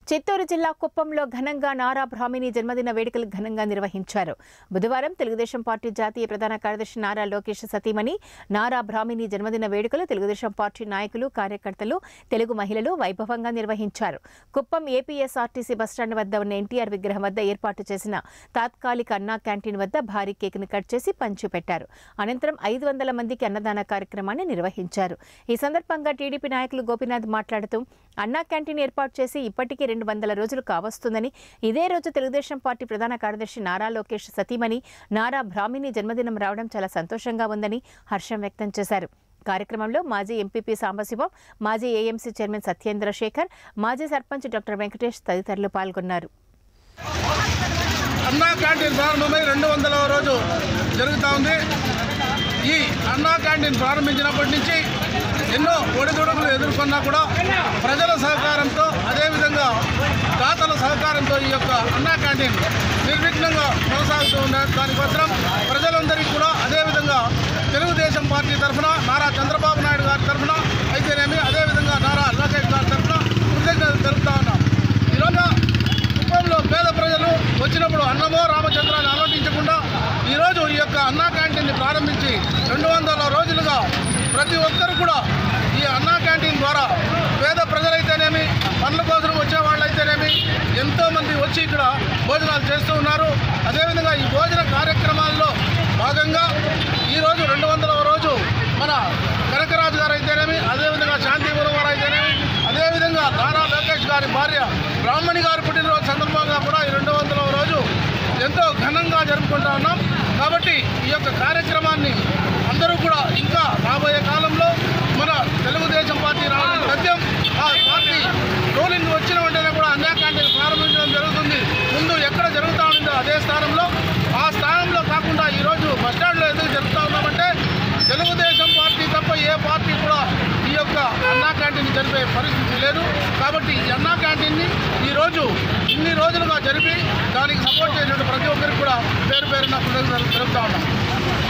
చిత్తూరు జిల్లా కుప్పంలో ఘనంగా నారా బ్రాహ్మిణి జన్మదిన వేడుకలు ఘనంగా నిర్వహించారు బుధవారం తెలుగుదేశం పార్టీ జాతీయ ప్రధాన కార్యదర్శి నారా లోకేష్ సతీమణి నారా బ్రాహ్మిణి జన్మదిన వేడుకలు తెలుగుదేశం పార్టీ నాయకులు కార్యకర్తలు తెలుగు మహిళలు వైభవంగా నిర్వహించారు కుప్పం ఏపీఎస్ఆర్టీసీ బస్టాండ్ వద్ద ఉన్న ఎన్టీఆర్ విగ్రహం వద్ద ఏర్పాటు చేసిన తాత్కాలిక అన్నా క్యాంటీన్ వద్ద భారీ కేకును కట్ చేసి పంచిపెట్టారు అనంతరం ఐదు వందల మందికి అన్నదాన కార్యక్రమాన్ని నిర్వహించారు ఈ సందర్భంగా టీడీపీ నాయకులు గోపీనాథ్ మాట్లాడుతూ అన్నా క్యాంటీన్ ఏర్పాటు చేసి ఇప్పటికీ రెండు వందల రోజులు కావస్తుందని ఇదే రోజు తెలుగుదేశం పార్టీ ప్రధాన కార్యదర్శి నారా లోకేష్ సతీమణి నారా బ్రాహ్మిణి జన్మదినం రావడం చాలా సంతోషంగా ఉందని హర్షం వ్యక్తం చేశారు కార్యక్రమంలో మాజీ ఎంపీపీ సాంబశివం మాజీ ఏఎంసీ చైర్మన్ సత్యేంద్ర శేఖర్ మాజీ సర్పంచ్ డాక్టర్ వెంకటేష్ తదితరులు పాల్గొన్నారు అన్నా క్యాంటీన్ ప్రారంభమై రెండు వందల రోజు జరుగుతూ ఉంది ఈ అన్నా క్యాంటీన్ ప్రారంభించినప్పటి నుంచి ఎన్నో ఒడిదుడుకులు ఎదుర్కొన్నా కూడా ప్రజల సహకారంతో అదేవిధంగా దాతల సహకారంతో ఈ యొక్క అన్నా క్యాంటీన్ నిర్విఘ్నంగా కొనసాగుతూ ఉన్న దానికోసం ప్రజలందరికీ కూడా అదేవిధంగా తెలుగుదేశం పార్టీ తరఫున నారా చంద్రబాబు నాయుడు గారి తరఫున అయితేనేమి అదేవిధంగా నారా లోకేష్ గారి తరఫున కృతజ్ఞతలు తెలుపుతా ఉన్నాం ఈరోజు కుప్పంలో పేద ప్రజలు వచ్చినప్పుడు అన్నమో రామచంద్ర అని ఆలోచించకుండా ఈరోజు ఈ యొక్క అన్నా క్యాంటీన్ని ప్రారంభించి రెండు వందల రోజులుగా ప్రతి ఒక్కరు కూడా ఈ అన్నా క్యాంటీన్ ద్వారా పేద ప్రజలైతేనేమి పనుల కోసం వచ్చే వాళ్ళైతేనేమి ఎంతోమంది వచ్చి ఇక్కడ భోజనాలు చేస్తూ ఉన్నారు అదేవిధంగా ఈ భోజన కార్యక్రమాల్లో భాగంగా ఈరోజు రెండు వందల రోజు మన కనకరాజు గారు అయితేనేమి అదేవిధంగా శాంతిపురం వారు అయితేనేమి అదేవిధంగా నారా లోకేష్ గారి భార్య బ్రాహ్మణి గారి పుట్టినరోజు సందర్భంగా కూడా ఈ రెండు వందల రోజు ఎంతో ఘనంగా జరుపుకుంటా ఉన్నాం కాబట్టి ఈ యొక్క కార్యక్రమాన్ని అందరూ కూడా ఇంకా రాబోయే కాలంలో మన తెలుగుదేశం పార్టీ రావడం సత్యం ఆ పార్టీ రూలింగ్ వచ్చిన వెంటనే కూడా అన్నా క్యాంటీన్ ప్రారంభించడం జరుగుతుంది ముందు ఎక్కడ జరుగుతూ ఉండిందో అదే స్థానంలో ఆ స్థానంలో కాకుండా ఈరోజు బస్టాండ్లో ఎందుకు జరుపుతా ఉన్నామంటే తెలుగుదేశం పార్టీ తప్ప ఏ పార్టీ కూడా ఈ యొక్క అన్నా క్యాంటీన్ జరిపే పరిస్థితి లేదు కాబట్టి ఈ అన్నా క్యాంటీన్ని ఈరోజు ఇన్ని రోజులుగా జరిపి దానికి సపోర్ట్ చేసినట్టు ప్రతి ఒక్కరికి కూడా పేరు పేరున కృతజ్ఞతలు తెలుపుతా ఉన్నాం